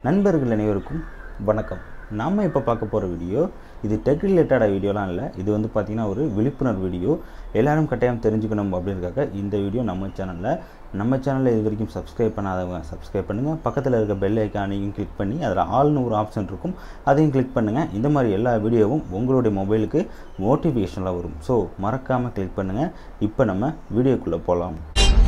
நண்பர்கள் அனைவருக்கும் வணக்கம் நாம் இப்போ பார்க்க போகிற வீடியோ இது டெக் ரிலேட்டடாக வீடியோலாம் இல்லை இது வந்து பார்த்திங்கன்னா ஒரு விழிப்புணர்வு வீடியோ எல்லாரும் கட்டாயம் தெரிஞ்சுக்கணும் அப்படின்றதுக்காக இந்த வீடியோ நம்ம சேனலில் நம்ம சேனலில் இது வரைக்கும் சப்ஸ்கிரைப் பண்ணாதவங்க சப்ஸ்கிரைப் பண்ணுங்கள் பக்கத்தில் இருக்க பெல் ஐக்கானையும் கிளிக் பண்ணி அதில் ஆல்னு ஒரு ஆப்ஷன் இருக்கும் அதையும் கிளிக் பண்ணுங்கள் இந்த மாதிரி எல்லா வீடியோவும் உங்களுடைய மொபைலுக்கு நோட்டிஃபிகேஷனில் வரும் ஸோ மறக்காமல் கிளிக் பண்ணுங்கள் இப்போ நம்ம வீடியோக்குள்ளே போகலாம்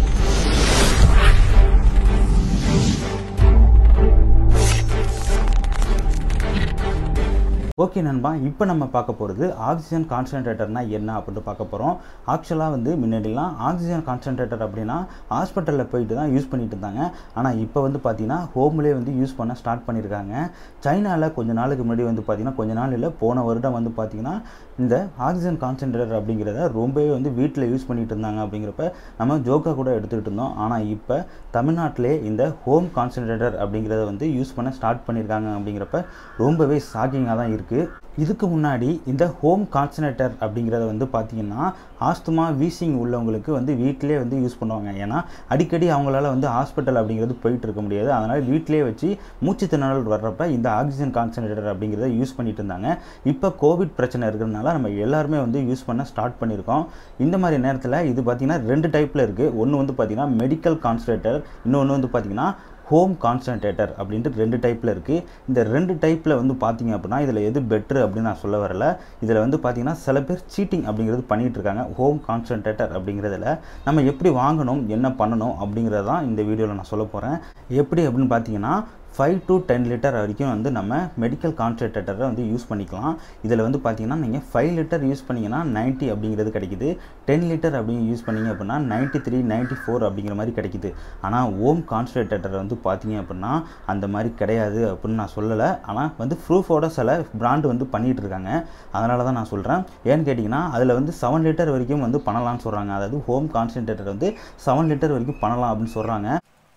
ஓகே நண்பா இப்போ நம்ம பார்க்க போகிறது ஆக்சிஜன் கான்சன்ட்ரேட்டர்னா என்ன அப்படின்ட்டு பார்க்க போகிறோம் ஆக்சுவலாக வந்து முன்னாடிலாம் ஆக்சிஜன் கான்சன்ட்ரேட்டர் அப்படின்னா ஹாஸ்பிட்டலில் போயிட்டு தான் யூஸ் பண்ணிட்டு இருந்தாங்க ஆனால் இப்போ வந்து பார்த்தீங்கன்னா ஹோம்லேயே வந்து யூஸ் பண்ண ஸ்டார்ட் பண்ணியிருக்காங்க சைனாவில் கொஞ்ச நாளுக்கு முன்னாடி வந்து பார்த்தீங்கன்னா கொஞ்ச நாள் இல்லை போன வருடம் வந்து பார்த்தீங்கன்னா இந்த ஆக்சிஜன் கான்சன்ட்ரேட்டர் அப்படிங்கிறத ரொம்பவே வந்து வீட்டில் யூஸ் பண்ணிட்டு இருந்தாங்க அப்படிங்கிறப்ப நம்ம ஜோக்கா கூட எடுத்துக்கிட்டு இருந்தோம் ஆனால் இப்போ தமிழ்நாட்டிலே இந்த ஹோம் கான்சன்ட்ரேட்டர் அப்படிங்கிறத வந்து யூஸ் பண்ண ஸ்டார்ட் பண்ணியிருக்காங்க அப்படிங்கிறப்ப ரொம்பவே ஷாக்கிங்காக தான் இருக்குது இதுக்கு முன்னாடி இந்த ஹோம் கான்சன்ட்ரேட்டர் அப்படிங்கிறத வந்து பார்த்திங்கன்னா ஆஸ்துமா வீசிங் உள்ளவங்களுக்கு வந்து வீட்டிலே வந்து யூஸ் பண்ணுவாங்க ஏன்னா அடிக்கடி அவங்களால வந்து ஹாஸ்பிட்டல் அப்படிங்கிறது போயிட்டு இருக்க முடியாது அதனால் வீட்டிலே வச்சு மூச்சு திணறல் வர்றப்ப இந்த ஆக்சிஜன் கான்சன்ட்ரேட்டர் அப்படிங்கிறத யூஸ் பண்ணிட்டு இருந்தாங்க இப்போ கோவிட் பிரச்சனை இருக்கிறதுனால நம்ம எல்லாருமே வந்து யூஸ் பண்ண ஸ்டார்ட் பண்ணியிருக்கோம் இந்த மாதிரி நேரத்தில் இது பார்த்திங்கன்னா ரெண்டு டைப்பில் இருக்குது ஒன்று வந்து பார்த்திங்கன்னா மெடிக்கல் கான்சன்ட்ரேட்டர் இன்னொன்று வந்து பார்த்திங்கன்னா ஹோம் கான்சன்ட்ரேட்டர் அப்படின்ட்டு ரெண்டு டைப்பில் இருக்குது இந்த ரெண்டு டைப்பில் வந்து பார்த்தீங்க அப்படின்னா இதில் எது பெட்ரு அப்படின்னு நான் சொல்ல வரல இதில் வந்து பார்த்தீங்கன்னா சில பேர் சீட்டிங் அப்படிங்கிறது பண்ணிகிட்டு இருக்காங்க ஹோம் கான்சன்ட்ரேட்டர் அப்படிங்கிறதுல நம்ம எப்படி வாங்கணும் என்ன பண்ணணும் அப்படிங்கிறது தான் இந்த வீடியோவில் நான் சொல்ல போகிறேன் எப்படி அப்படின்னு பார்த்தீங்கன்னா ஃபைவ் டு டென் லிட்டர் வரைக்கும் வந்து நம்ம மெடிக்கல் கான்சன்ட்ரேட்டரை வந்து யூஸ் பண்ணிக்கலாம் இதில் வந்து பார்த்தீங்கன்னா நீங்கள் ஃபைவ் லிட்டர் யூஸ் பண்ணிங்கன்னா நைன்ட்டி அப்படிங்கிறது கிடைக்குது டென் லிட்டர் அப்படின்னு யூஸ் பண்ணிங்க அப்படின்னா நைன்ட்டி த்ரீ நைன்ட்டி ஃபோர் அப்படிங்கிற மாதிரி கிடைக்குது ஆனால் ஓம் கான்சன்ட்ரேட்டர் வந்து பார்த்தீங்க அப்படின்னா அந்த மாதிரி கிடையாது அப்படின்னு நான் சொல்லலை ஆனால் வந்து ப்ரூஃபோட சில பிராண்டு வந்து பண்ணிகிட்டு இருக்காங்க அதனால தான் நான் சொல்கிறேன் ஏன்னு கேட்டிங்கன்னா அதில் வந்து செவன் லிட்டர் வரைக்கும் வந்து பண்ணலாம்னு சொல்கிறாங்க அதாவது ஹோம் கான்சன்ட்ரேட்டர் வந்து செவன் லிட்டர் வரைக்கும் பண்ணலாம் அப்படின்னு சொல்கிறாங்க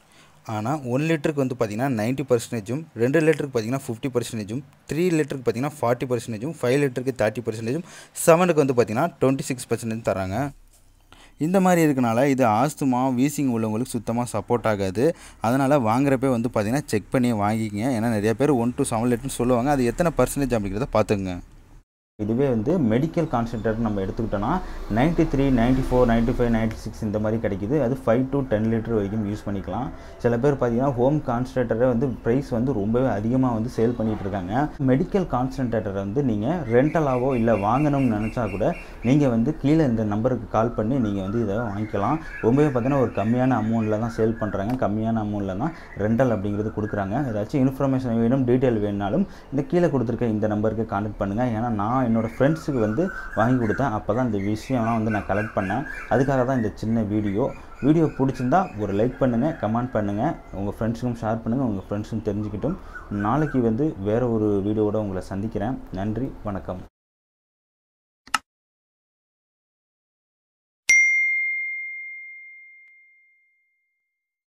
ஆனால் ஒன் லிட்டருக்கு வந்து பார்த்திங்கன்னா நைன்ட்டி பர்சன்டேஜும் ரெண்டு லிட்டருக்கு பார்த்திங்கன்னா ஃபிஃப்டி பர்சன்டேஜும் த்ரீ லிட்டருக்கு பார்த்திங்கன்னா ஃபார்ட்டி பர்சன்டேஜும் ஃபைவ் லிட்டருக்கு தேர்ட்டி பர்சன்டேஜும் செவனுக்கு வந்து பார்த்திங்கன்னா டுவெண்ட்டி சிக்ஸ் பர்சன்டேஜ் தராங்க இந்த மாதிரி இருக்கனால இது ஆஸ்துமா வீசிங் உள்ளவங்களுக்கு சுத்தமாக சப்போர்ட் ஆகாது அதனால் வாங்குறப்பே வந்து பார்த்திங்கன்னா செக் பண்ணி வாங்கிக்கங்க ஏன்னா நிறைய பேர் ஒன் டு செவன் லிட்டர்னு சொல்லுவாங்க அது எத்தனை பர்சன்டேஜ் அப்படிங்கிறத பார்த்துங்க இதுவே வந்து மெடிக்கல் கான்சன்ட்ரேட்டர் நம்ம எடுத்துக்கிட்டோன்னா ninety three ninety four ninety five ninety six இந்த மாதிரி கிடைக்குது அது ஃபைவ் டு டென் லிட்டர் வரைக்கும் யூஸ் பண்ணிக்கலாம் சில பேர் பார்த்தீங்கன்னா ஹோம் கான்சன்ட்ரேட்டரை வந்து ப்ரைஸ் வந்து ரொம்பவே அதிகமாக வந்து சேல் பண்ணிகிட்டு இருக்காங்க மெடிக்கல் கான்சன்ட்ரேட்டரை வந்து நீங்கள் ரெண்டலாவோ இல்லை வாங்கணும்னு நினச்சா கூட நீங்கள் வந்து கீழே இந்த நம்பருக்கு கால் பண்ணி நீங்கள் வந்து இதை வாங்கிக்கலாம் ரொம்பவே பார்த்தீங்கன்னா ஒரு கம்மியான அமௌண்ட்டில் தான் சேல் பண்ணுறாங்க கம்மியான அமௌண்ட்டில் தான் ரெண்டல் அப்படிங்கிறது கொடுக்குறாங்க ஏதாச்சும் இன்ஃபர்மேஷன் வேணும் டீட்டெயில் வேணுனாலும் இந்த கீழே கொடுத்துருக்க இந்த நம்பருக்கு கான்டாக்ட் பண்ணுங்கள் ஏன்னா நான் என்னோடய ஃப்ரெண்ட்ஸுக்கு வந்து வாங்கி கொடுத்தேன் அப்போ தான் இந்த விஷயம்லாம் வந்து நான் கலெக்ட் பண்ணேன் அதுக்காக தான் இந்த சின்ன வீடியோ வீடியோ பிடிச்சிருந்தா ஒரு லைக் பண்ணுங்கள் கமெண்ட் பண்ணுங்கள் உங்கள் ஃப்ரெண்ட்ஸுக்கும் ஷேர் பண்ணுங்கள் உங்கள் ஃப்ரெண்ட்ஸும் தெரிஞ்சுக்கிட்டும் நாளைக்கு வந்து வேறு ஒரு வீடியோவோட உங்களை சந்திக்கிறேன் நன்றி வணக்கம்